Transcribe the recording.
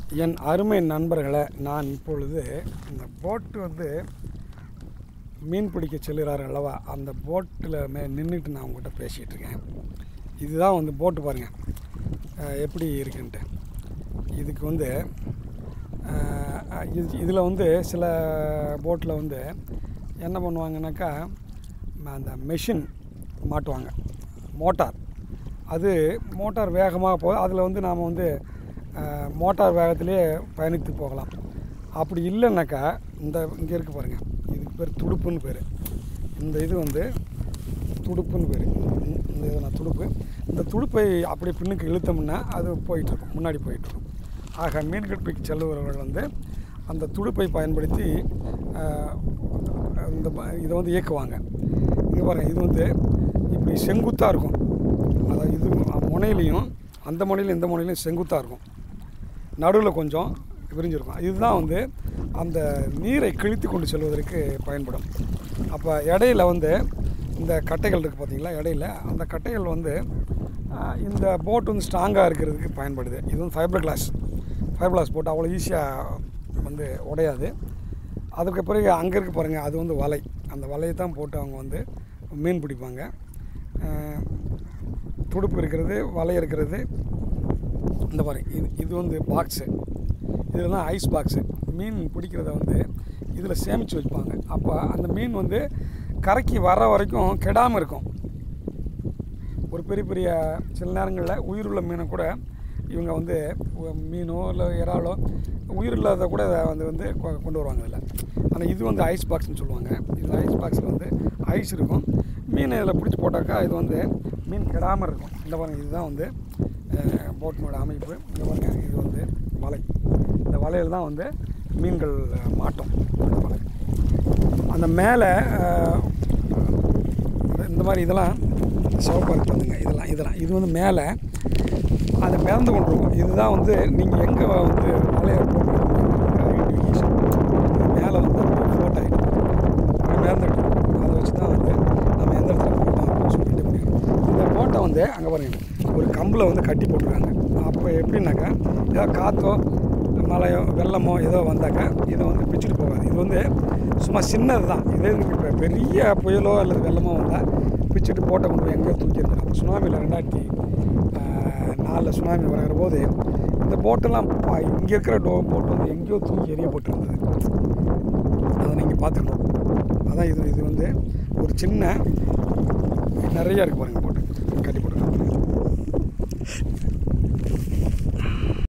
என் அருமை நண்பர்களை நான் இப்பொழுது இந்த போட்டு வந்து மீன் பிடிக்க செல்கிறார் அல்லவா அந்த போட்டில் மே நின்றுட்டு நான் உங்கள்கிட்ட பேசிகிட்டு இருக்கேன் இதுதான் வந்து போட்டு பாருங்கள் அஹ், எப்படி இருக்குன்ட்டு இதுக்கு வந்து அஹ், இது இதில் வந்து சில போட்டில் வந்து என்ன பண்ணுவாங்கனாக்கா அந்த மெஷின் மாட்டுவாங்க மோட்டார் அது மோட்டார் வேகமாக போகுது அதில் வந்து நாம் வந்து அஹ், மோட்டார் வேகத்திலே பயணித்து போகலாம் அப்படி இல்லைன்னாக்கா இந்த இங்கே இருக்கு பாருங்கள் இதுக்கு பேர் துடுப்புன்னு பேர் இந்த இது வந்து துடுப்புன்னு பேர் இந்த இது நான் துடுப்பு இந்த துடுப்பை அப்படி பின்னுக்கு இழுத்தோம்னா அது போயிட்டுருக்கும் முன்னாடி போயிட்டுருக்கும் ஆக மீன் பிடிக்க செல்லுபவர்கள் வந்து அந்த துடுப்பை பயன்படுத்தி அஹ், இந்த ம- இதை வந்து இயக்குவாங்க இங்கே பாருங்கள் இது வந்து இப்படி செங்குத்தாக இருக்கும் அதாவது இது முனையிலையும் அந்த முனையிலும் இந்த முனையிலையும் செங்குத்தாக இருக்கும் நடுவில் கொஞ்சம் விரிஞ்சிருக்கும் இதுதான் வந்து அந்த நீரை கிழித்து கொண்டு செல்வதற்கு பயன்படும் அப்போ இடையில வந்து இந்த கட்டைகள் இருக்குது பார்த்தீங்களா இடையில அந்த கட்டைகள் வந்து ஆஹ், இந்த போட் வந்து ஸ்ட்ராங்காக இருக்கிறதுக்கு பயன்படுது இது வந்து ஃபைபர் கிளாஸ் ஃபைபர் கிளாஸ் போட்டு அவ்வளோ ஈஸியாக வந்து உடையாது அதுக்கு பிறகு அங்கே இருக்கு பாருங்கள் அது வந்து வலை அந்த வலையை தான் போட்டு அவங்க வந்து மீன் பிடிப்பாங்க ஆஹ், துடுப்பு இருக்கிறது வலை இருக்கிறது இந்த பாருங்க இது இது வந்து பாக்ஸு இதில் தான் ஐஸ் பாக்ஸு மீன் பிடிக்கிறத வந்து இதில் சேமித்து வைப்பாங்க அப்போ அந்த மீன் வந்து கரைக்கு வர வரைக்கும் கெடாமல் இருக்கும் ஒரு பெரிய பெரிய சில நேரங்களில் உயிருள்ள மீனை கூட இவங்க வந்து உ- மீனோ இல்லை இறாலோ உயிர் இல்லாத கூட இதை வந்து வந்து கொ- கொண்டு வருவாங்க இதில் ஆனால் இது வந்து ஐஸ் பாக்ஸ்னு சொல்லுவாங்க இது ஐஸ் பாக்ஸில் வந்து ஐஸ் இருக்கும் மீன் இதில் பிடிச்சி போட்டாக்கா இது வந்து மீன் கெடாமல் இருக்கும் இந்த பாருங்க இதுதான் வந்து போட்டினோட அமைப்பு இந்த பாருங்க இது வந்து வலை இந்த வலையில் தான் வந்து மீன்கள் அஹ், மாட்டும் இந்த வலை அந்த மேலே அஹ், இந்த- இந்த மாதிரி இதெல்லாம் சிவப்பாக இருக்குதுங்க இதெல்லாம் இதெல்லாம் இது வந்து மேலே அது மிதந்து கொண்டிருக்கும் இதுதான் வந்து நீங்கள் எங்கே வந்து வலையை போட்டு ஐடென்டிஃபிகேஷன் மேலே வந்து ஃபோட்டோ ஆகிடும் மிதந்துட்டு இருக்கும். அதை வச்சு தான் வந்து நம்ம எந்த இடத்துல போட்டோம் அப்படின்னு சொல்லிட்டு முடியும் இந்த போட்டை வந்து அங்கே பாருங்க ஒரு கம்பில் வந்து கட்டி போட்டுருக்காங்க அப்போ எப்படின்னாக்கா ஏதோ காற்றோ மழையோ வெள்ளமோ ஏதோ வந்தாக்கா இதை வந்து பிச்சுட்டு போகாது இது வந்து சும்மா சின்னது தான் இதே இப்போ பெரிய புயலோ அல்லது வெள்ளமோ வந்தால் பிச்சுட்டு போட்டை கொண்டு போய் எங்கேயோ தூக்கி எறிஞ்சிடும் சுனாமியில் ரெண்டாயிரத்தி நாலில் சுனாமி வருகிற போது இந்த போட்டெல்லாம் இங்கே இருக்கிற டோ போட்டு வந்து எங்கேயோ தூக்கி எறியப்பட்டிருந்தது அதை நீங்கள் பார்த்துக்கணும் அதான் இது இது வந்து ஒரு சின்ன நிறைய இருக்குது பாருங்க போட்டு